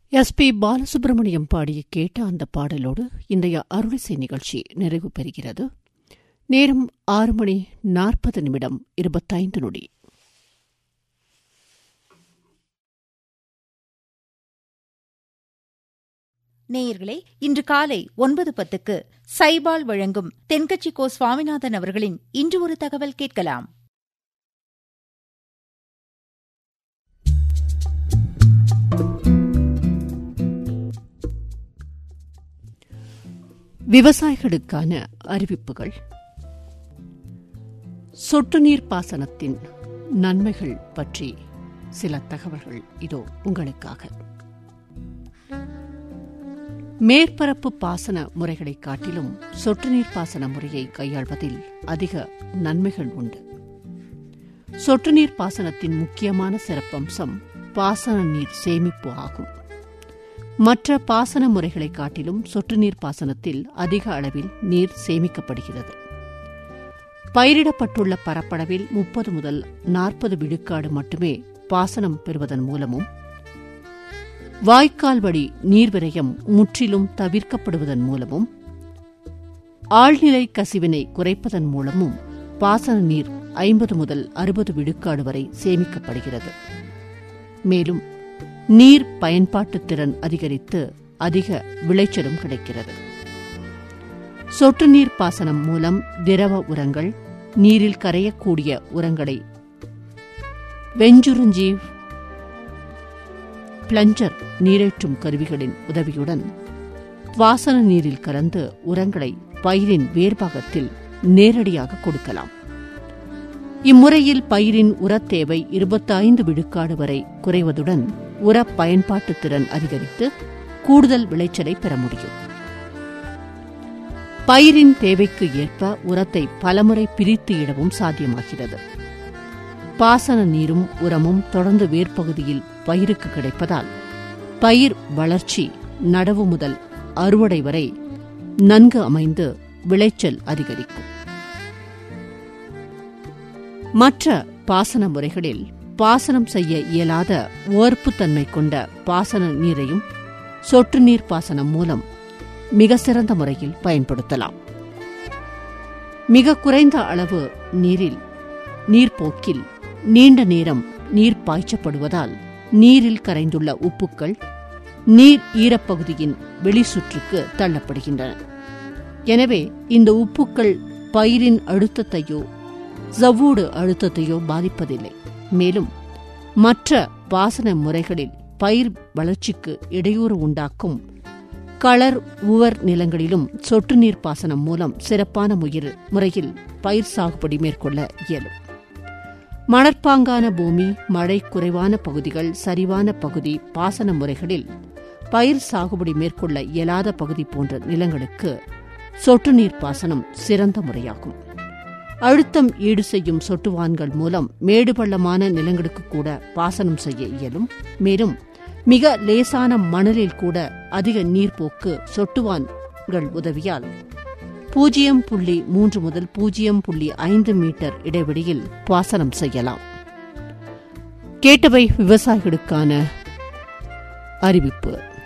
S B Balasubramaniam பாடிய கேட்ட அந்த பாடலோடு இன்றைய அருளிசை நிகழ்ச்சி நிறைவு பெறுகிறது நேரம் ஆறு மணி நாற்பது நிமிடம் இருபத்தைந்து நொடி நேயர்களே இன்று காலை ஒன்பது பத்துக்கு சைபால் வழங்கும் தென்கட்சி கோ சுவாமிநாதன் அவர்களின் இன்று ஒரு தகவல் கேட்கலாம் விவசாயிகளுக்கான அறிவிப்புகள் சொட்டு நீர் பாசனத்தின் நன்மைகள் பற்றி சில தகவல்கள் இதோ உங்களுக்காக மேற்பரப்பு பாசன முறைகளை காட்டிலும் சொட்டு நீர் பாசன முறையை கையாள்வதில் அதிக நன்மைகள் உண்டு சொட்டு நீர் பாசனத்தின் முக்கியமான சிறப்பம்சம் பாசன நீர் சேமிப்பு ஆகும் மற்ற பாசன முறைகளை காட்டிலும் சொட்டு நீர் பாசனத்தில் அதிக அளவில் நீர் சேமிக்கப்படுகிறது பயிரிடப்பட்டுள்ள பரப்பளவில் முப்பது முதல் நாற்பது விழுக்காடு மட்டுமே பாசனம் பெறுவதன் மூலமும் வாய்க்கால் வழி நீர் விரயம் முற்றிலும் தவிர்க்கப்படுவதன் மூலமும் ஆழ்நிலை கசிவினை குறைப்பதன் மூலமும் பாசன நீர் ஐம்பது முதல் அறுபது விழுக்காடு வரை சேமிக்கப்படுகிறது மேலும் நீர் பயன்பாட்டு திறன் அதிகரித்து அதிக விளைச்சலும் கிடைக்கிறது சொட்டு நீர் பாசனம் மூலம் திரவ உரங்கள் நீரில் கரையக்கூடிய உரங்களை வெஞ்சுருஞ்சி பிளஞ்சர் நீரேற்றும் கருவிகளின் உதவியுடன் வாசன நீரில் கலந்து உரங்களை பயிரின் வேர்பாகத்தில் நேரடியாக கொடுக்கலாம் இம்முறையில் பயிரின் உரத் தேவை இருபத்தைந்து விழுக்காடு வரை குறைவதுடன் உர பயன்பாட்டு திறன் அதிகரித்து கூடுதல் விளைச்சலை பெற முடியும் பயிரின் தேவைக்கு ஏற்ப உரத்தை பலமுறை பிரித்து இடவும் சாத்தியமாகிறது பாசன நீரும் உரமும் தொடர்ந்து வேர்ப்பகுதியில் பயிருக்கு கிடைப்பதால் பயிர் வளர்ச்சி நடவு முதல் அறுவடை வரை நன்கு அமைந்து விளைச்சல் அதிகரிக்கும் மற்ற பாசன முறைகளில் பாசனம் செய்ய இயலாத ஓர்ப்புத்தன்மை கொண்ட பாசன நீரையும் சொட்டு நீர் பாசனம் மூலம் மிக சிறந்த முறையில் பயன்படுத்தலாம் மிக குறைந்த அளவு நீரில் நீர்ப்போக்கில் நீண்ட நேரம் நீர் பாய்ச்சப்படுவதால் நீரில் கரைந்துள்ள உப்புக்கள் நீர் ஈரப்பகுதியின் வெளிச்சுற்றுக்கு தள்ளப்படுகின்றன எனவே இந்த உப்புக்கள் பயிரின் அழுத்தத்தையோ ஜவ்வூடு அழுத்தத்தையோ பாதிப்பதில்லை மேலும் மற்ற பாசன முறைகளில் பயிர் வளர்ச்சிக்கு இடையூறு உண்டாக்கும் களர் உவர் நிலங்களிலும் சொட்டு நீர் பாசனம் மூலம் சிறப்பான முறையில் பயிர் சாகுபடி மேற்கொள்ள இயலும் மணற்பாங்கான பூமி மழை குறைவான பகுதிகள் சரிவான பகுதி பாசன முறைகளில் பயிர் சாகுபடி மேற்கொள்ள இயலாத பகுதி போன்ற நிலங்களுக்கு சொட்டு நீர் பாசனம் சிறந்த முறையாகும் அழுத்தம் ஈடு செய்யும் சொட்டுவான்கள் மூலம் மேடு பள்ளமான நிலங்களுக்கு கூட பாசனம் செய்ய இயலும் மேலும் மிக லேசான மணலில் கூட அதிக நீர்ப்போக்கு சொட்டுவான்கள் உதவியால் பூஜ்ஜியம் புள்ளி மூன்று முதல் பூஜ்ஜியம் புள்ளி ஐந்து மீட்டர் இடைவெளியில் பாசனம் செய்யலாம் கேட்டவை விவசாயிகளுக்கான அறிவிப்பு